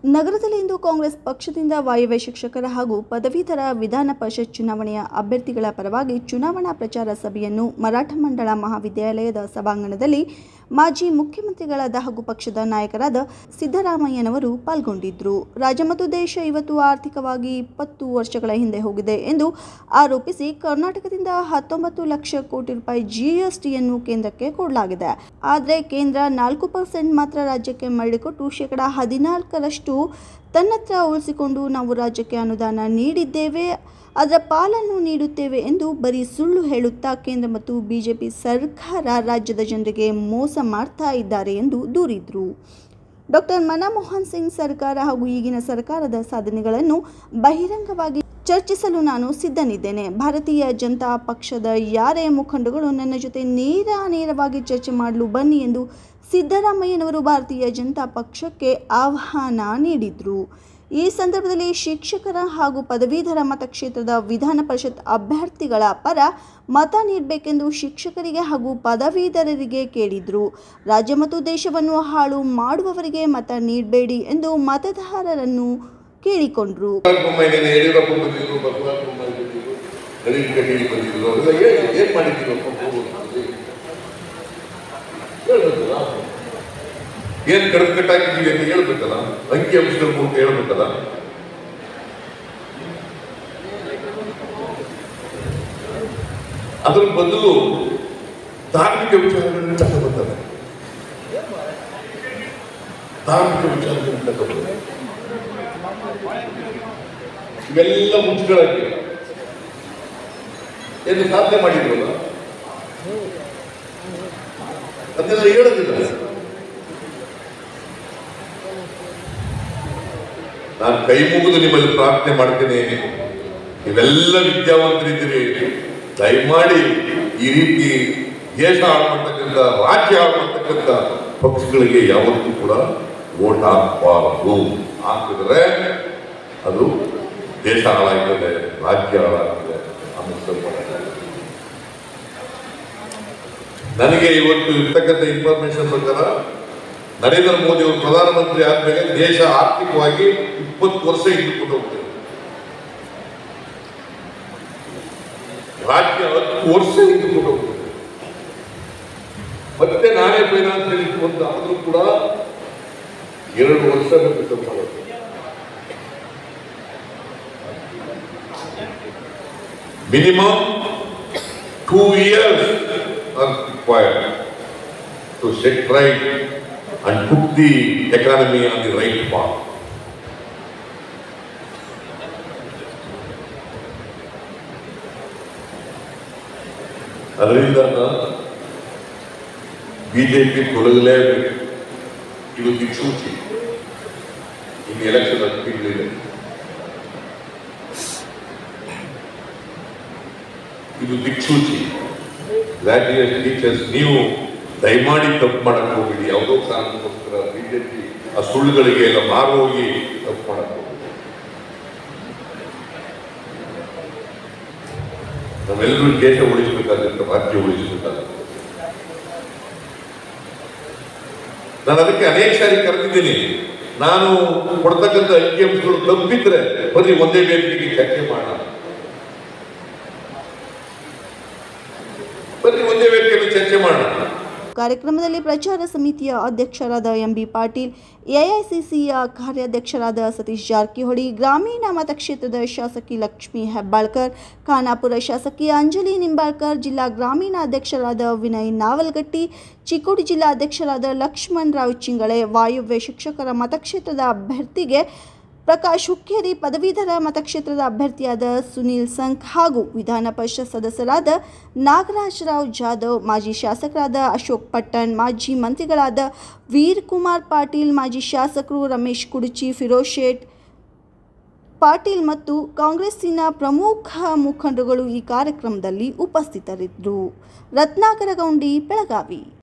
ನಗರದಲ್ಲಿಂದು ಕಾಂಗ್ರೆಸ್ ಪಕ್ಷದಿಂದ ವಾಯವ್ಯ ಶಿಕ್ಷಕರ ಹಾಗೂ ಪದವೀಧರ ವಿಧಾನ ಪರಿಷತ್ ಚುನಾವಣೆಯ ಅಭ್ಯರ್ಥಿಗಳ ಪರವಾಗಿ ಚುನಾವಣಾ ಪ್ರಚಾರ ಸಭೆಯನ್ನು ಮರಾಠ ಮಂಡಳ ಮಹಾವಿದ್ಯಾಲಯದ ಸಭಾಂಗಣದಲ್ಲಿ ಮಾಜಿ ಮುಖ್ಯಮಂತ್ರಿಗಳಾದ ಹಾಗೂ ಪಕ್ಷದ ನಾಯಕರಾದ ಸಿದ್ದರಾಮಯ್ಯನವರು ಪಾಲ್ಗೊಂಡಿದ್ದರು ರಾಜ್ಯ ಮತ್ತು ದೇಶ ಇವತ್ತು ಆರ್ಥಿಕವಾಗಿ ಇಪ್ಪತ್ತು ವರ್ಷಗಳ ಹಿಂದೆ ಹೋಗಿದೆ ಎಂದು ಆರೋಪಿಸಿ ಕರ್ನಾಟಕದಿಂದ ಹತ್ತೊಂಬತ್ತು ಲಕ್ಷ ಕೋಟಿ ರೂಪಾಯಿ ಜಿಎಸ್ಟಿಯನ್ನು ಕೇಂದ್ರಕ್ಕೆ ಕೊಡಲಾಗಿದೆ ಆದರೆ ಕೇಂದ್ರ ನಾಲ್ಕು ಪರ್ಸೆಂಟ್ ಮಾತ್ರ ರಾಜ್ಯಕ್ಕೆ ಮರಳಿಕೊಟ್ಟು ಶೇಕಡ ಹದಿನಾಲ್ಕರಷ್ಟು ತನ್ನತ್ರ ಉಳಿಸಿಕೊಂಡು ನಾವು ರಾಜ್ಯಕ್ಕೆ ಅನುದಾನ ನೀಡಿದ್ದೇವೆ ಅದರ ಪಾಲನ್ನು ನೀಡುತ್ತೇವೆ ಎಂದು ಬರೀ ಸುಳ್ಳು ಹೇಳುತ್ತಾ ಕೇಂದ್ರ ಮತ್ತು ಬಿಜೆಪಿ ಸರ್ಕಾರ ರಾಜ್ಯದ ಜನರಿಗೆ ಮೋಸ ಮಾಡ್ತಾ ಇದ್ದಾರೆ ಎಂದು ದೂರಿದರು ಡಾಕ್ಟರ್ ಮನಮೋಹನ್ ಸಿಂಗ್ ಸರ್ಕಾರ ಹಾಗೂ ಈಗಿನ ಸರ್ಕಾರದ ಸಾಧನೆಗಳನ್ನು ಬಹಿರಂಗವಾಗಿ ಚರ್ಚಿಸಲು ನಾನು ಸಿದ್ಧನಿದ್ದೇನೆ ಭಾರತೀಯ ಜನತಾ ಪಕ್ಷದ ಯಾರೇ ಮುಖಂಡಗಳು ನನ್ನ ಜೊತೆ ನೇರ ನೇರವಾಗಿ ಚರ್ಚೆ ಮಾಡಲು ಬನ್ನಿ ಎಂದು ಸಿದ್ದರಾಮಯ್ಯನವರು ಭಾರತೀಯ ಜನತಾ ಪಕ್ಷಕ್ಕೆ ಆಹ್ವಾನ ನೀಡಿದರು ಈ ಸಂದರ್ಭದಲ್ಲಿ ಶಿಕ್ಷಕರ ಹಾಗೂ ಪದವೀಧರ ಮತಕ್ಷೇತ್ರದ ವಿಧಾನ ಪರಿಷತ್ ಅಭ್ಯರ್ಥಿಗಳ ಪರ ಮತ ನೀಡಬೇಕೆಂದು ಶಿಕ್ಷಕರಿಗೆ ಹಾಗೂ ಪದವೀಧರರಿಗೆ ಕೇಳಿದರು ರಾಜ್ಯ ಮತ್ತು ದೇಶವನ್ನು ಹಾಳು ಮಾಡುವವರಿಗೆ ಮತ ನೀಡಬೇಡಿ ಎಂದು ಮತದಾರರನ್ನು ಕೇಳಿಕೊಂಡರು ಬೊಮ್ಮಾಯಿನ ಯಡಿಯೂರಪ್ಪ ಬಂದಿದ್ರು ಬಸವರಾಜ ಬೊಮ್ಮಾಯಿ ಬಂದಿದ್ರು ನಳಿನ್ ಕಟೀಲ್ ಬಂದಿದ್ರು ಅವರೆಲ್ಲ ಹೇಳಿ ಏನ್ ಮಾಡಿದ್ರು ಹೇಳ್ಬೇಕಲ್ಲ ಏನ್ ಕಡಿದು ಕಟ್ಟಾಕಿದ್ದೀವಿ ಅಂತ ಹೇಳ್ಬೇಕಲ್ಲ ಅಂಕಿ ಅಂಶಗಳ ಮೂಲಕ ಹೇಳ್ಬೇಕಲ್ಲ ಅದ್ರ ಬದಲು ಧಾರ್ಮಿಕ ವಿಚಾರಗಳನ್ನು ತಗೊಂಡ್ಬರ್ತಾರೆ ಧಾರ್ಮಿಕ ವಿಚಾರಗಳನ್ನು ತಗೊಂಡ್ಬರ್ತಾರೆ ಇವೆಲ್ಲ ಮುಚ್ಚುಗಳಾಗಿ ಎಂದು ಸಾಧನೆ ಮಾಡಿದ್ವಲ್ಲ ಅದನ್ನೆಲ್ಲ ಹೇಳೋದಿಲ್ಲ ನಾನು ಕೈ ಮುಗಿದು ನಿಮ್ಮಲ್ಲಿ ಪ್ರಾರ್ಥನೆ ಮಾಡ್ತೇನೆ ನೀವೆಲ್ಲ ವಿದ್ಯಾವಂತರಿದ್ದೀರಿ ದಯಮಾಡಿ ಈ ರೀತಿ ದೇಶ ಆಳ್ಮತಕ್ಕಂಥ ರಾಜ್ಯ ಆಳ್ಮತಕ್ಕಂಥ ಪಕ್ಷಗಳಿಗೆ ಯಾವತ್ತೂ ಕೂಡ ವೋಟ್ ಹಾಕಬಾರದು ಹಾಕಿದ್ರೆ ಅದು ದೇಶ ಹಾಳಾಗ್ತದೆ ರಾಜ್ಯ ಹಾಳಾಗ್ತದೆ ಆಮೇಲೆ ಸ್ವಲ್ಪ ನನಗೆ ಇವತ್ತು ಇರ್ತಕ್ಕಂಥ ಇನ್ಫಾರ್ಮೇಶನ್ ಪ್ರಕಾರ ನರೇಂದ್ರ ಮೋದಿ ಅವರು ಪ್ರಧಾನಮಂತ್ರಿ ಆದ್ಮೇಲೆ ದೇಶ ಆರ್ಥಿಕವಾಗಿ ಇಪ್ಪತ್ತು ವರ್ಷ ಹಿಂದುಕೊಂಡು ಹೋಗ್ತದೆ ರಾಜ್ಯ ಹತ್ತು ವರ್ಷ ಹಿಂದುಕೊಂಡು ಹೋಗ್ತದೆ ಮತ್ತೆ ನಾನೇ ಫೈನಾನ್ಸ್ ಮಿನಿಸ್ಟರ್ ಅಂತ ಆದ್ರೂ ಕೂಡ ಎರಡು ವರ್ಷ ಬೇಕು ಸ್ವಲ್ಪ ಮಾಡೋದು. minimum two years are required to set right and put the economy on the right path. ಅದರಿಂದ ಬಿಜೆಪಿ ತೊಲಗಲೇಬೇಕು ಇದು ದಿಕ್ಸೂಚಿ ಇನ್ನು ಎಲೆಕ್ಷನ್ ಹತ್ತು ತಿಂಗಳಿದೆ ಇದು ದಿಕ್ಸೂಚಿ ಗ್ರಾಜುಯೇಟ್ ಟೀಚರ್ಸ್ ನೀವು ದಯಮಾಡಿ ತಪ್ಪು ಮಾಡಕ್ ಹೋಗ್ಬೇಡಿ ಯಾವುದೋ ಕಾರಣಕ್ಕೋಸ್ಕರ ಬಿಜೆಪಿ ಆ ಸುಳ್ಳುಗಳಿಗೆ ಎಲ್ಲ ಮಾರೋಗಿ ತಪ್ಪು ಮಾಡಕ್ ಹೋಗ್ಬೇಡಿ ನಾವೆಲ್ಲರೂ ದೇಶ ಉಳಿಸಬೇಕಾಗುತ್ತೆ ರಾಜ್ಯ ಉಳಿಸಬೇಕಾಗುತ್ತೆ ನಾನು ಅದಕ್ಕೆ ಅನೇಕ ಸಾರಿ ಕರೆದಿದ್ದೀನಿ ನಾನು ಕೊಡ್ತಕ್ಕಂಥ ಅಂಕಿಅಂಶಗಳು ತಪ್ಪಿದ್ರೆ ಬನ್ನಿ ಒಂದೇ ವೇದಿಕೆಗೆ ಚರ್ಚೆ ಮಾಡೋಣ ಬನ್ನಿ ಒಂದೇ ವೇದಿಕೆಯಲ್ಲಿ ಚರ್ಚೆ ಮಾಡೋಣ ಕಾರ್ಯಕ್ರಮದಲ್ಲಿ ಪ್ರಚಾರ ಸಮಿತಿಯ ಅಧ್ಯಕ್ಷರಾದ ಎಂಬಿ ಪಾಟೀಲ್ ಎಐಸಿಸಿಯ ಕಾರ್ಯಾಧ್ಯಕ್ಷರಾದ ಸತೀಶ್ ಜಾರಕಿಹೊಳಿ ಗ್ರಾಮೀಣ ಮತಕ್ಷೇತ್ರದ ಶಾಸಕಿ ಲಕ್ಷ್ಮೀ ಹೆಬ್ಬಾಳ್ಕರ್ ಖಾನಾಪುರ ಶಾಸಕಿ ಅಂಜಲಿ ನಿಂಬಾಳ್ಕರ್ ಜಿಲ್ಲಾ ಗ್ರಾಮೀಣ ಅಧ್ಯಕ್ಷರಾದ ವಿನಯ್ ನಾವಲ್ಗಟ್ಟಿ ಚಿಕ್ಕೋಡಿ ಜಿಲ್ಲಾ ಅಧ್ಯಕ್ಷರಾದ ಲಕ್ಷ್ಮಣ್ ರಾವ್ ಚಿಂಗಳೆ ವಾಯುವ್ಯ ಶಿಕ್ಷಕರ ಮತಕ್ಷೇತ್ರದ ಅಭ್ಯರ್ಥಿಗೆ ಪ್ರಕಾಶ್ ಹುಕ್ಕೇರಿ ಪದವೀಧರ ಮತಕ್ಷೇತ್ರದ ಅಭ್ಯರ್ಥಿಯಾದ ಸುನೀಲ್ ಸಂಖ್ ಹಾಗೂ ವಿಧಾನ ಪರಿಷತ್ ಸದಸ್ಯರಾದ ನಾಗರಾಜ್ ರಾವ್ ಜಾಧವ್ ಮಾಜಿ ಶಾಸಕರಾದ ಅಶೋಕ್ ಪಟ್ಟಣ್ ಮಾಜಿ ಮಂತ್ರಿಗಳಾದ ವೀರ್ ಕುಮಾರ್ ಪಾಟೀಲ್ ಮಾಜಿ ಶಾಸಕರು ರಮೇಶ್ ಕುಡುಚಿ ಫಿರೋಜ್ ಶೇಟ್ ಪಾಟೀಲ್ ಮತ್ತು ಕಾಂಗ್ರೆಸ್ಸಿನ ಪ್ರಮುಖ ಮುಖಂಡರುಗಳು ಈ ಕಾರ್ಯಕ್ರಮದಲ್ಲಿ ಉಪಸ್ಥಿತರಿದ್ದರು ರತ್ನಾಕರ ಗೌಂಡಿ ಬೆಳಗಾವಿ